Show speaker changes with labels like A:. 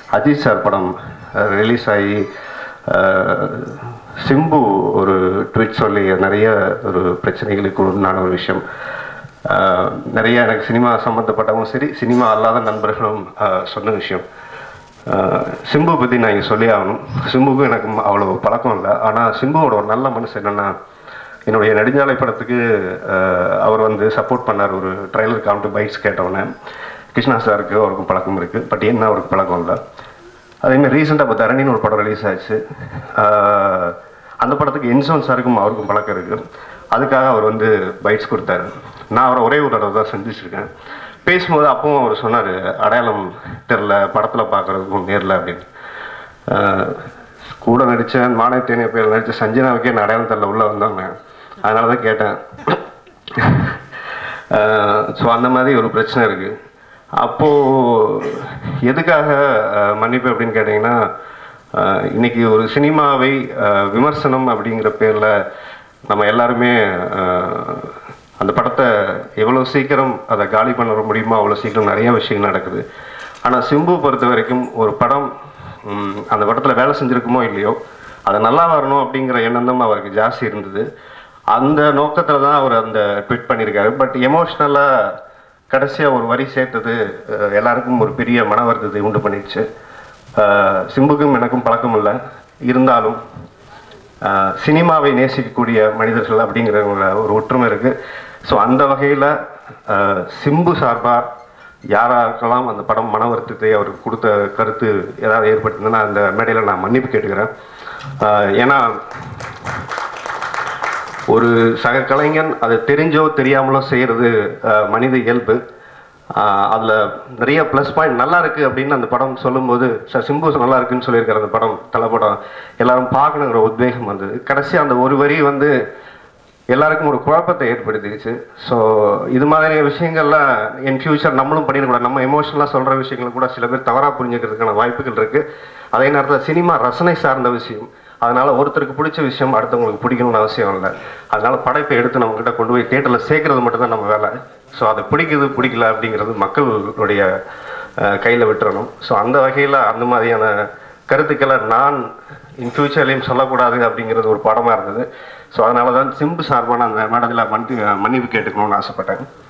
A: Ajith sir படம் release ஆகி அஹ், சிம்பு ஒரு ட்வீட் சொல்லி நிறைய ஒரு பிரச்சனைகளுக்கு உண்டான ஒரு விஷயம் அஹ், நிறைய எனக்கு சினிமா சம்மந்தப்பட்டவங்களும் சரி சினிமா அல்லாத நண்பர்களும் அஹ், சொன்ன விஷயம் அஹ், சிம்பு பற்றி நான் இங்கே சொல்லி ஆகணும் சிம்புக்கும் எனக்கு அவ்வளோ பழக்கம் இல்லை ஆனால் சிம்புவோட ஒரு நல்ல மனசு என்னென்னா என்னுடைய நெடுஞ்சாலை படத்துக்கு அஹ், அவர் வந்து சப்போர்ட் பண்ணார் ஒரு ட்ரைலர் காமிட்டு பைக்ஸ் கேட்டவுடனே கிருஷ்ணா சாருக்கு அவருக்கும் பழக்கம் இருக்குது பட் என்ன அவருக்கு பழக்கம் இல்லை அதேமாதிரி ரீசெண்டாக இப்போ தரணின்னு ஒரு படம் ரிலீஸ் ஆச்சு ஆஹ் அந்த படத்துக்கு இன்சூரன்ஸ் சாருக்கும் அவருக்கும் பழக்கம் இருக்குது அதுக்காக அவர் வந்து பைட்ஸ் கொடுத்தாரு நான் அவரை ஒரே ஒரு தடவை தான் சந்திச்சிருக்கேன் பேசும்போது அப்பவும் அவர் சொன்னார் அடையாளம் தெரில படத்தில் பார்க்குறதுக்கும் நேரில் அப்படின்னு ஆஹ் கூட நடித்த மானத்தேனிய பேர் நடித்த சஞ்சனாவுக்கே நான் அடையாளம் தெரில உள்ளே வந்தாங்க அதனால தான் கேட்டேன் ஸோ அந்த மாதிரி ஒரு பிரச்சனை இருக்குது அப்போது எதுக்காக அஹ், மன்னிப்பு அப்படின்னு கேட்டிங்கன்னா அஹ், இன்னைக்கு ஒரு சினிமாவை அஹ், விமர்சனம் அப்படிங்கிற பேரில் நம்ம எல்லாருமே அஹ், அந்த படத்தை எவ்வளோ சீக்கிரம் அதை காலி பண்ண முடியுமோ அவ்வளோ சீக்கிரம் நிறைய விஷயங்கள் நடக்குது ஆனால் சிம்பு பொறுத்த வரைக்கும் ஒரு படம் ம், அந்த படத்தில் வேலை செஞ்சுருக்குமோ இல்லையோ அது நல்லா வரணும் அப்படிங்கிற எண்ணம் தான் அவருக்கு ஜாஸ்தி இருந்தது அந்த நோக்கத்தில் தான் அவர் அந்த ட்வீட் பண்ணியிருக்காரு பட் எமோஷ்னலாக கடைசியாக ஒரு வரி சேர்த்தது அஹ், எல்லாருக்கும் ஒரு பெரிய மன வருத்தத்தை உண்டு பண்ணிடுச்சு அஹ், சிம்புக்கும் எனக்கும் பழக்கம் இல்லை இருந்தாலும் அஹ், சினிமாவை நேசிக்கக்கூடிய மனிதர்கள் அப்படிங்கிற ஒரு- ஒரு ஒற்றுமை இருக்குது ஸோ அந்த வகையில் சிம்பு சார்பாக யாராருக்கெல்லாம் அந்த படம் மன வருத்தத்தை அவருக்கு கொடுத்த கருத்து ஏதாவது ஏற்படுத்துதுன்னா அந்த மேடையில் நான் மன்னிப்பு கேட்டுக்கிறேன் அஹ், ஏன்னா ஒரு சக கலைஞன் அதை தெரிஞ்சோ தெரியாமலோ செய்கிறது மனித இயல்பு அதில் நிறைய ப்ளஸ் பாயிண்ட் நல்லா இருக்குது அப்படின்னு அந்த படம் சொல்லும்போது சார் சிம்பு நல்லா இருக்குன்னு சொல்லியிருக்காரு அந்த படம் தலை படம் எல்லாரும் பார்க்கணுங்கிற உத்வேகம் வந்தது கடைசி அந்த ஒரு வரி வந்து எல்லாருக்கும் ஒரு குழப்பத்தை ஏற்படுத்திடுச்சு ஸோ இது மாதிரியான விஷயங்கள்லாம் என் ஃபியூச்சர் நம்மளும் பண்ணிடக்கூடாது நம்ம எமோஷனலாக சொல்கிற விஷயங்களை கூட சில பேர் தவறாக புரிஞ்சுக்கிறதுக்கான வாய்ப்புகள் இருக்குது அதே நேரத்தில் சினிமா ரசனை சார்ந்த விஷயம் அதனால ஒருத்தருக்கு பிடிச்ச விஷயம் அடுத்தவங்களுக்கு பிடிக்கணும்னு அவசியம் இல்லை அதனால படைப்பை எடுத்து நம்ம கிட்ட கொண்டு போய் தேட்டரில் சேர்க்கறது மட்டும் தான் நம்ம வேலை ஸோ அதை பிடிக்குது பிடிக்கல அப்படிங்கிறது மக்களுடைய கையில் விட்டுறணும் ஸோ அந்த வகையில் அந்த மாதிரியான கருத்துக்களை நான் இன் ஃபியூச்சர்லேயும் சொல்லக்கூடாது அப்படிங்கிறது ஒரு படமாக இருந்தது ஸோ அதனால தான் சிம்பு சார்பான அந்த மேடத்தில் மன்னிப்பு மன்னிப்பு கேட்டுக்கணும்னு ஆசைப்பட்டேன்